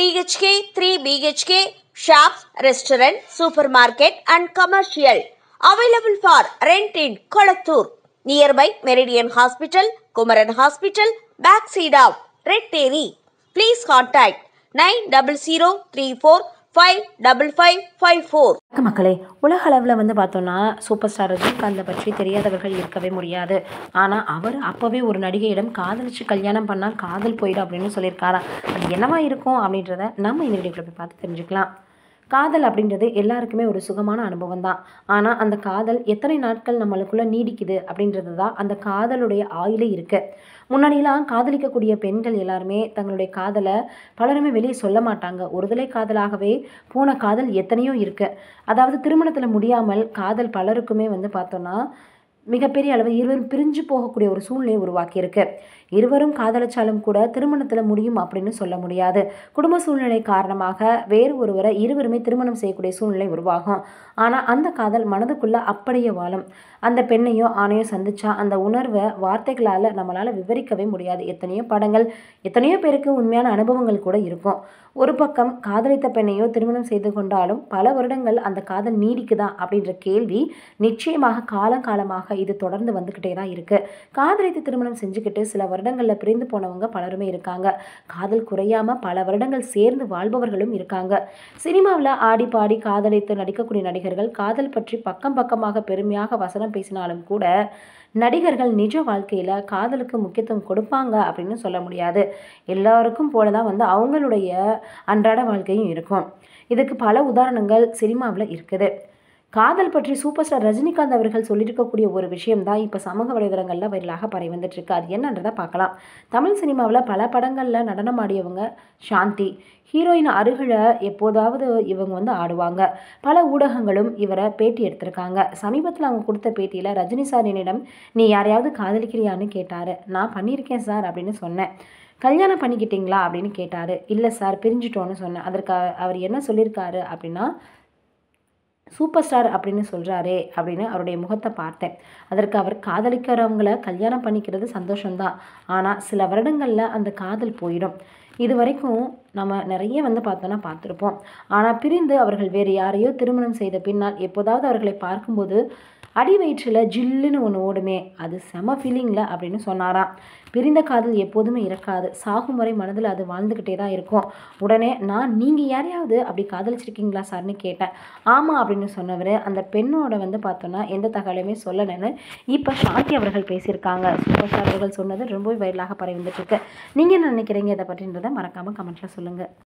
BHK, 3 BHK, shops, restaurant, supermarket and commercial. Available for rent in Kolattur. Nearby Meridian Hospital, Kumaran Hospital, backside of Red Terry. Please contact 90034555554. வணக்கம் மக்களே உலக அளவில் வந்து பார்த்தோன்னா super star ரஜினிகாந்தை பற்றி தெரியாதவர்கள் இருக்கவே முடியாது ஆனால் அவர் அப்போவே ஒரு நடிகையிடம் காதலிச்சு கல்யாணம் பண்ணால் காதல் போயிடும் அப்படின்னு சொல்லியிருக்காராம் அது என்னவா இருக்கும் அப்படின்றத நம்ம இந்த வீடியோக்குள்ள போய் பார்த்து தெரிஞ்சுக்கலாம் காதல் அப்படின்றது எல்லாருக்குமே ஒரு சுகமான அனுபவம் தான் ஆனால் அந்த காதல் எத்தனை நாட்கள் நம்மளுக்குள்ள நீடிக்குது அப்படின்றது தான் அந்த காதலுடைய ஆயுளே இருக்கு முன்னாடிலாம் காதலிக்கக்கூடிய பெண்கள் எல்லாருமே தங்களுடைய காதலை பலருமே வெளியே சொல்ல மாட்டாங்க ஒருதலை காதலாகவே போன காதல் எத்தனையோ இருக்கு அதாவது திருமணத்தில் முடியாமல் காதல் பலருக்குமே வந்து பார்த்தோன்னா மிகப்பெரிய அளவில் இருவரும் பிரிஞ்சு போகக்கூடிய ஒரு சூழ்நிலையை உருவாக்கியிருக்கு இருவரும் காதலிச்சாலும் கூட திருமணத்தில் முடியும் அப்படின்னு சொல்ல முடியாது குடும்ப சூழ்நிலை காரணமாக வேறு ஒருவரை இருவருமே திருமணம் செய்யக்கூடிய சூழ்நிலை உருவாகும் ஆனால் அந்த காதல் மனதுக்குள்ள அப்படியே வாழும் அந்த பெண்ணையோ ஆணையோ சந்திச்சா அந்த உணர்வை வார்த்தைகளால் நம்மளால் விவரிக்கவே முடியாது எத்தனையோ படங்கள் எத்தனையோ பேருக்கு உண்மையான அனுபவங்கள் கூட இருக்கும் ஒரு பக்கம் காதலித்த பெண்ணையோ திருமணம் செய்து கொண்டாலும் பல வருடங்கள் அந்த காதல் நீடிக்குதா அப்படின்ற கேள்வி நிச்சயமாக காலங்காலமாக இது தொடர்ந்து வந்துக்கிட்டே தான் இருக்கு காதலித்து திருமணம் செஞ்சுக்கிட்டு சில வருடங்களில் பிரிந்து போனவங்க பலருமே இருக்காங்க காதல் குறையாம பல வருடங்கள் சேர்ந்து வாழ்பவர்களும் இருக்காங்க சினிமாவில் ஆடி பாடி காதலித்து நடிக்கக்கூடிய நடிகர்கள் காதல் பற்றி பக்கம் பக்கமாக பெருமையாக வசனம் பேசினாலும் கூட நடிகர்கள் நிஜ வாழ்க்கையில் காதலுக்கு முக்கியத்துவம் கொடுப்பாங்க அப்படின்னு சொல்ல முடியாது எல்லாருக்கும் போல தான் வந்து அவங்களுடைய அன்றாட வாழ்க்கையும் இருக்கும் இதுக்கு பல உதாரணங்கள் சினிமாவில் இருக்குது காதல் பற்றி சூப்பர் ஸ்டார் ரஜினிகாந்த் அவர்கள் சொல்லியிருக்கக்கூடிய ஒரு விஷயம் தான் இப்போ சமூக வலைதளங்களில் வைரலாக பரவி வந்துட்டு இருக்கு அது என்னன்றதை பார்க்கலாம் தமிழ் சினிமாவில் பல படங்களில் நடனம் ஆடியவங்க சாந்தி ஹீரோயின் அருகில் எப்போதாவது இவங்க வந்து ஆடுவாங்க பல ஊடகங்களும் இவரை பேட்டி எடுத்திருக்காங்க சமீபத்தில் அவங்க கொடுத்த பேட்டியில் ரஜினி சார் என்னிடம் நீ யாரையாவது காதலிக்கிறியான்னு கேட்டார் நான் பண்ணியிருக்கேன் சார் அப்படின்னு சொன்னேன் கல்யாணம் பண்ணிக்கிட்டீங்களா அப்படின்னு கேட்டார் இல்லை சார் பிரிஞ்சிட்டோன்னு சொன்னேன் அதற்கு அவர் என்ன சொல்லியிருக்காரு அப்படின்னா சூப்பர் ஸ்டார் அப்படின்னு சொல்கிறாரே அப்படின்னு அவருடைய முகத்தை பார்த்தேன் அதற்கு அவர் காதலிக்கிறவங்கள கல்யாணம் பண்ணிக்கிறது சந்தோஷம்தான் ஆனால் சில வருடங்களில் அந்த காதல் போயிடும் இது வரைக்கும் நம்ம நிறைய வந்து பார்த்தோன்னா பார்த்துருப்போம் ஆனால் பிரிந்து அவர்கள் வேறு யாரையோ திருமணம் செய்த பின்னால் எப்போதாவது அவர்களை பார்க்கும்போது அடி வயிற்றில் ஜில்லுன்னு ஒன்று ஓடுமே அது செம ஃபீலிங்கில் அப்படின்னு சொன்னாராம் பிரிந்த காதல் எப்போதுமே இருக்காது சாகும் வரை மனதில் அது வாழ்ந்துக்கிட்டே தான் இருக்கும் உடனே நான் நீங்கள் யாரையாவது அப்படி காதலிச்சிருக்கீங்களா சார்னு கேட்டேன் ஆமாம் அப்படின்னு சொன்னவர் அந்த பெண்ணோட வந்து பார்த்தோன்னா எந்த தகவலுமே சொல்லலைன்னு இப்போ சாந்தி அவர்கள் பேசியிருக்காங்க சூப்பர் ஸ்டார் அவர்கள் சொன்னது ரொம்பவே வைரலாக பரவி வந்துட்டுருக்கு நீங்கள் என்ன நினைக்கிறீங்க இதை பற்றின்றதை மறக்காமல் கமெண்ட்டில் சொல்லுங்கள்